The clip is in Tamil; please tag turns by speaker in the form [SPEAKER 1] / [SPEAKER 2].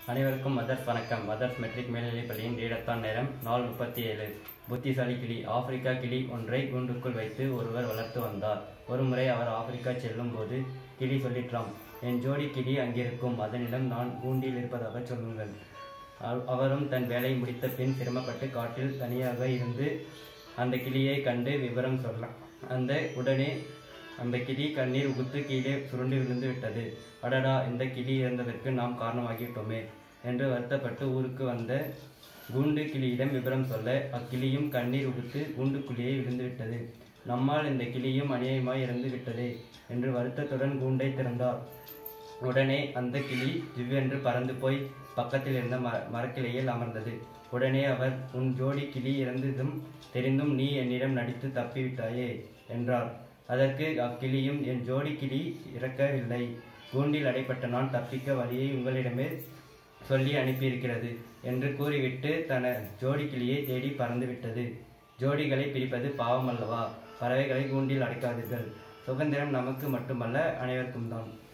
[SPEAKER 1] அனைவருக்கும் மதர்ஸ் வணக்கம் மதர்ஸ் மெட்ரிக் மேல்நிலைப் பள்ளியின் ரீடத்தான் நேரம் நாள் முப்பத்தி ஏழு புத்திசாலி கிளி ஆப்பிரிக்கா கிளி ஒன்றை கூண்டுக்குள் வைத்து ஒருவர் வளர்த்து வந்தார் ஒருமுறை அவர் ஆப்பிரிக்கா செல்லும் போது கிளி சொல்லிற்றாம் என் ஜோடி கிளி அங்கிருக்கும் அதனிடம் நான் கூண்டில் இருப்பதாக சொல்லுங்கள் அவ- அவரும் தன் வேலையை முடித்த பின் சிரமப்பட்டு காட்டில் தனியாக இருந்து அந்த கிளியை கண்டு விவரம் சொல்ல அந்த உடனே அந்த கிளி கண்ணீர் உகுத்து கீழே சுருண்டு விழுந்து விட்டது அடடா இந்த கிளி இறந்ததற்கு நாம் காரணமாகிவிட்டோமே என்று வருத்தப்பட்டு ஊருக்கு வந்த கூண்டு கிளியிடம் விவரம் சொல்ல அக்கிளியும் கண்ணீர் உகுத்து கூண்டுக்குள்ளேயே விழுந்து விட்டது நம்மால் இந்த கிளியும் அநியாயமாய் இறந்து விட்டதே என்று வருத்தத்துடன் கூண்டை திறந்தார் உடனே அந்த கிளி ஜிவ்வென்று பறந்து போய் பக்கத்தில் இருந்த மர மரக்கிளையில் அமர்ந்தது உடனே அவர் உன் ஜோடி கிளி இறந்ததும் தெரிந்தும் நீ என்னிடம் நடித்து தப்பிவிட்டாயே என்றார் அதற்கு அக்கிளியும் என் ஜோடி கிளி இறக்கவில்லை கூண்டில் அடைப்பட்ட நான் தப்பிக்க வழியை உங்களிடமே சொல்லி அனுப்பியிருக்கிறது என்று கூறிவிட்டு தன ஜோடி கிளியை தேடி பறந்துவிட்டது ஜோடிகளை பிரிப்பது பாவம் அல்லவா பறவைகளை கூண்டில் அடைக்காதீர்கள் சுதந்திரம் நமக்கு மட்டுமல்ல அனைவருக்கும் தான்